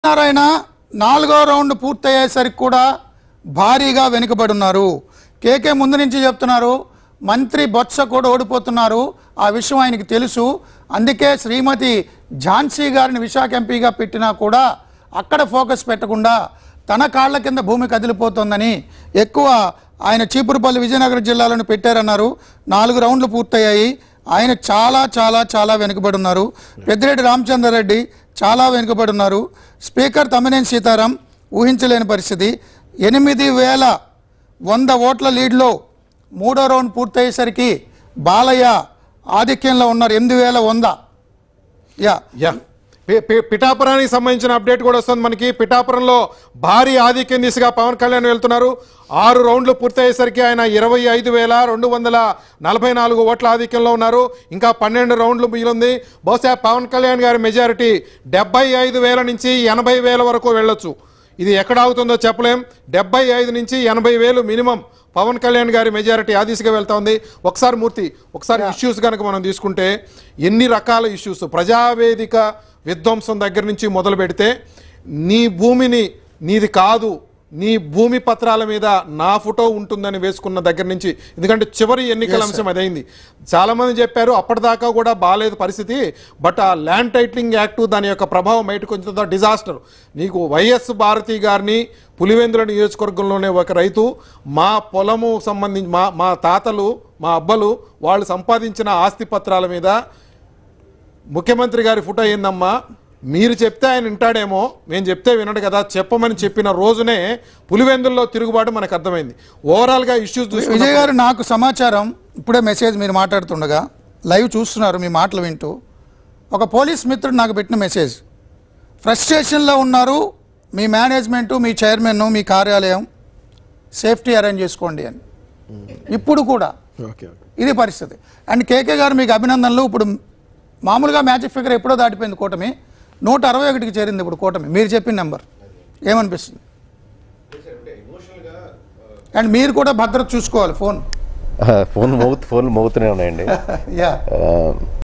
నారాయణ నాలుగో రౌండ్ పూర్తయ్యేసరికి కూడా భారీగా వెనుకబడి ఉన్నారు కేకే ముందు నుంచి చెప్తున్నారు మంత్రి బొత్స కూడా ఓడిపోతున్నారు ఆ విషయం ఆయనకి తెలుసు అందుకే శ్రీమతి ఝాన్సీ గారిని విశాఖ ఎంపీగా పెట్టినా కూడా అక్కడ ఫోకస్ పెట్టకుండా తన కాళ్ళ కింద భూమి కదిలిపోతోందని ఎక్కువ ఆయన చీపురుపల్లి విజయనగరం జిల్లాలోని పెట్టారన్నారు నాలుగు రౌండ్లు పూర్తయ్యాయి ఆయన చాలా చాలా చాలా వెనుకబడి ఉన్నారు పెద్దిరెడ్డి రామచంద్రారెడ్డి చాలా వెనుకబడి ఉన్నారు స్పీకర్ తమ్మినేని సీతారాం ఊహించలేని పరిస్థితి ఎనిమిది వేల వంద ఓట్ల లీడ్లో మూడో రౌండ్ పూర్తయ్యేసరికి బాలయ్య ఆధిక్యంలో ఉన్నారు ఎనిమిది వేల వంద యా యా పి- పి- పిఠాపురానికి సంబంధించిన అప్డేట్ కూడా వస్తుంది మనకి పిఠాపురంలో భారీ ఆధిక్యం దిశగా పవన్ కళ్యాణ్ వెళ్తున్నారు ఆరు రౌండ్లు పూర్తయ్యేసరికి ఆయన ఇరవై ఐదు వేల రెండు వందల నలభై నాలుగు ఓట్ల ఆధిక్యంలో ఉన్నారు ఇంకా పన్నెండు రౌండ్లు మిగిలింది బహుశా పవన్ కళ్యాణ్ గారి మెజారిటీ డెబ్బై ఐదు వేల నుంచి ఎనభై వేల వరకు వెళ్ళొచ్చు ఇది ఎక్కడ ఆగుతుందో చెప్పలేం డెబ్బై ఐదు నుంచి ఎనభై వేలు మినిమం పవన్ కళ్యాణ్ గారి మెజారిటీ ఆ దిశగా వెళ్తా ఉంది ఒకసారి మూర్తి ఒకసారి ఇష్యూస్ కనుక మనం తీసుకుంటే ఎన్ని రకాల ఇష్యూస్ ప్రజావేదిక విధ్వంసం దగ్గర నుంచి మొదలు పెడితే నీ భూమిని నీది కాదు నీ భూమి పత్రాల మీద నా ఫోటో ఉంటుందని వేసుకున్న దగ్గర నుంచి ఎందుకంటే చివరి ఎన్నికల అంశం అదైంది చాలామంది చెప్పారు అప్పటిదాకా కూడా బాగాలేదు పరిస్థితి బట్ ఆ ల్యాండ్ టైటిలింగ్ యాక్ట్ దాని యొక్క ప్రభావం బయటకు వచ్చిన డిజాస్టర్ నీకు వైఎస్ భారతి గారిని పులివెందుల నియోజకవర్గంలోనే ఒక రైతు మా పొలము సంబంధించి మా మా తాతలు మా అబ్బలు వాళ్ళు సంపాదించిన ఆస్తి పత్రాల మీద ముఖ్యమంత్రి గారి ఫోటో ఏందమ్మా మీరు చెప్తే ఆయన వింటాడేమో మేము చెప్తే వినడు కదా చెప్పమని చెప్పిన రోజునే పులివెందుల్లో తిరుగుబాటు మనకు అర్థమైంది ఓవరాల్గా ఇష్యూస్ విజయ్ గారు నాకు సమాచారం ఇప్పుడే మెసేజ్ మీరు మాట్లాడుతుండగా లైవ్ చూస్తున్నారు మీ మాటలు వింటూ ఒక పోలీస్ మిత్రుడు నాకు పెట్టిన మెసేజ్ ఫ్రస్ట్రేషన్లో ఉన్నారు మీ మేనేజ్మెంటు మీ చైర్మన్ మీ కార్యాలయం సేఫ్టీ అరేంజ్ చేసుకోండి అని ఇప్పుడు కూడా ఓకే ఇది పరిస్థితి అండ్ కేకే గారు మీకు అభినందనలు ఇప్పుడు మామూలుగా మ్యాజిక్ ఫిగర్ ఎప్పుడో దాటిపోయింది కూటమి నూట అరవై ఒకటికి చేరింది ఇప్పుడు కూటమి మీరు చెప్పిన నెంబర్ ఏమనిపిస్తుంది అండ్ మీరు కూడా భద్రత చూసుకోవాలి ఫోన్ ఫోన్ మౌత్ ఫోన్ మౌతూనే ఉన్నాయండి యా ఆ,